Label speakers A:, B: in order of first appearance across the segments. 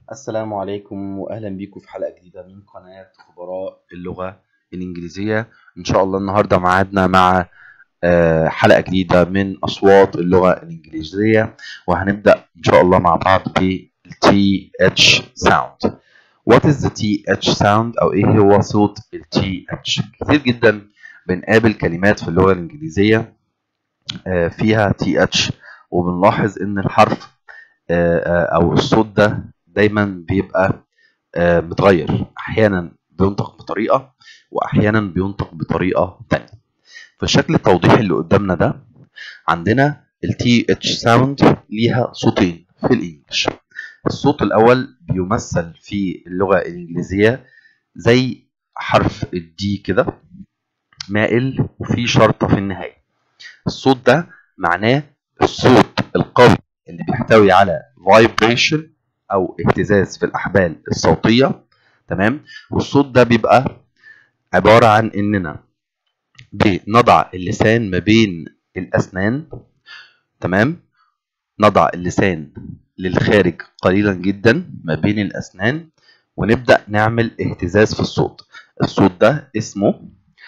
A: السلام عليكم واهلا بيكم في حلقه جديده من قناه خبراء اللغه الانجليزيه ان شاء الله النهارده معادنا مع آه، حلقه جديده من اصوات اللغه الانجليزيه وهنبدا ان شاء الله مع بعض بال TH sound What is the TH sound او ايه هو صوت ال TH كتير جدا بنقابل كلمات في اللغه الانجليزيه آه، فيها TH وبنلاحظ ان الحرف آه، آه، او الصوت ده دايما بيبقى آه، متغير احيانا بينطق بطريقه واحيانا بينطق بطريقه تانية في الشكل التوضيحي اللي قدامنا ده عندنا ال TH sound ليها صوتين في الانجليش الصوت الاول بيمثل في اللغه الانجليزيه زي حرف الدي كده مائل وفي شرطه في النهايه الصوت ده معناه الصوت القوي اللي بيحتوي على vibration او اهتزاز في الاحبال الصوتيه تمام والصوت ده بيبقى عباره عن اننا بنضع اللسان ما بين الاسنان تمام نضع اللسان للخارج قليلا جدا ما بين الاسنان ونبدا نعمل اهتزاز في الصوت الصوت ده اسمه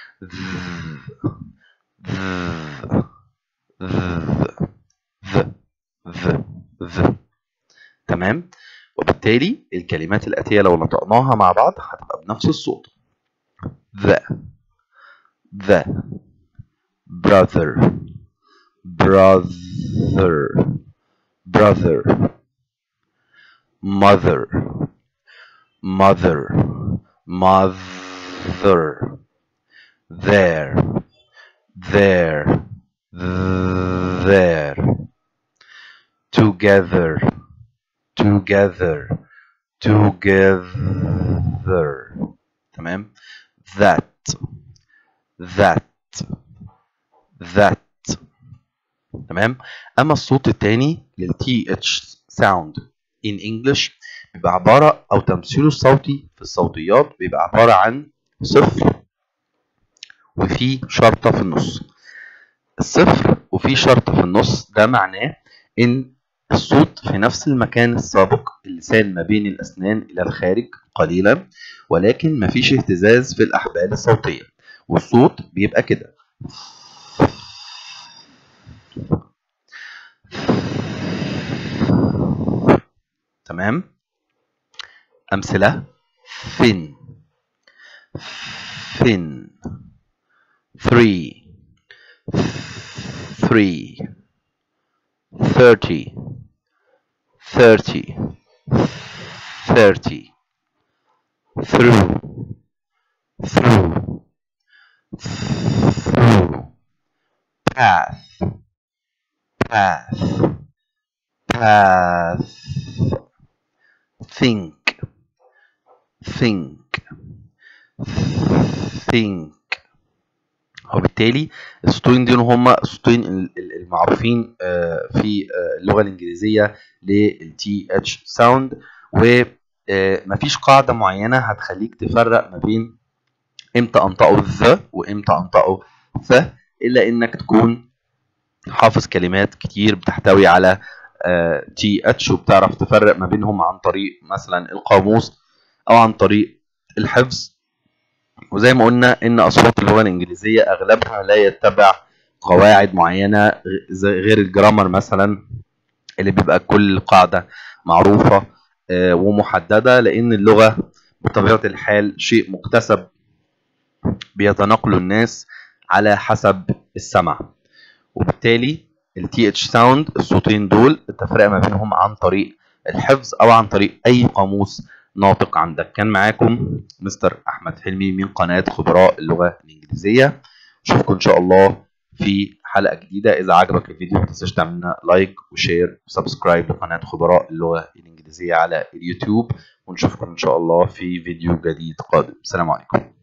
A: ذ ذ ذ تمام وبالتالي الكلمات الآتية لو نطقناها مع بعض هتبقى بنفس الصوت the the brother brother brother mother mother mother there there there together together together تمام that that that تمام اما الصوت الثاني لل TH sound in English بيبقى عبارة او تمثيله الصوتي في الصوتيات بيبقى عبارة عن صفر وفي شرطة في النص الصفر وفي شرطة في النص ده معناه ان الصوت في نفس المكان السابق اللسان ما بين الأسنان إلى الخارج قليلا ولكن مفيش اهتزاز في الأحبال الصوتية والصوت بيبقى كده تمام أمثلة thin thin three three thirty thirty thirty through through through path path path think think think وبالتالي السطوين دول هم السطوين المعروفين في اللغه الانجليزيه لل TH sound ومفيش قاعده معينه هتخليك تفرق ما بين امتى انطقه ذا وامتى انطقه ث الا انك تكون حافظ كلمات كتير بتحتوي على TH وبتعرف تفرق ما بينهم عن طريق مثلا القاموس او عن طريق الحفظ وزي ما قلنا ان اصوات اللغه الانجليزيه اغلبها لا يتبع قواعد معينه غير الجرامر مثلا اللي بيبقى كل قاعده معروفه ومحدده لان اللغه بطبيعه الحال شيء مكتسب بيتناقله الناس على حسب السمع وبالتالي ال TH sound الصوتين دول التفرقه ما بينهم عن طريق الحفظ او عن طريق اي قاموس ناطق عندك كان معاكم مستر احمد حلمي من قناه خبراء اللغه الانجليزيه اشوفكم ان شاء الله في حلقه جديده اذا عجبك الفيديو ما تنساش تعمل لنا لايك وشير وسبسكرايب لقناه خبراء اللغه الانجليزيه على اليوتيوب ونشوفكم ان شاء الله في فيديو جديد قادم السلام عليكم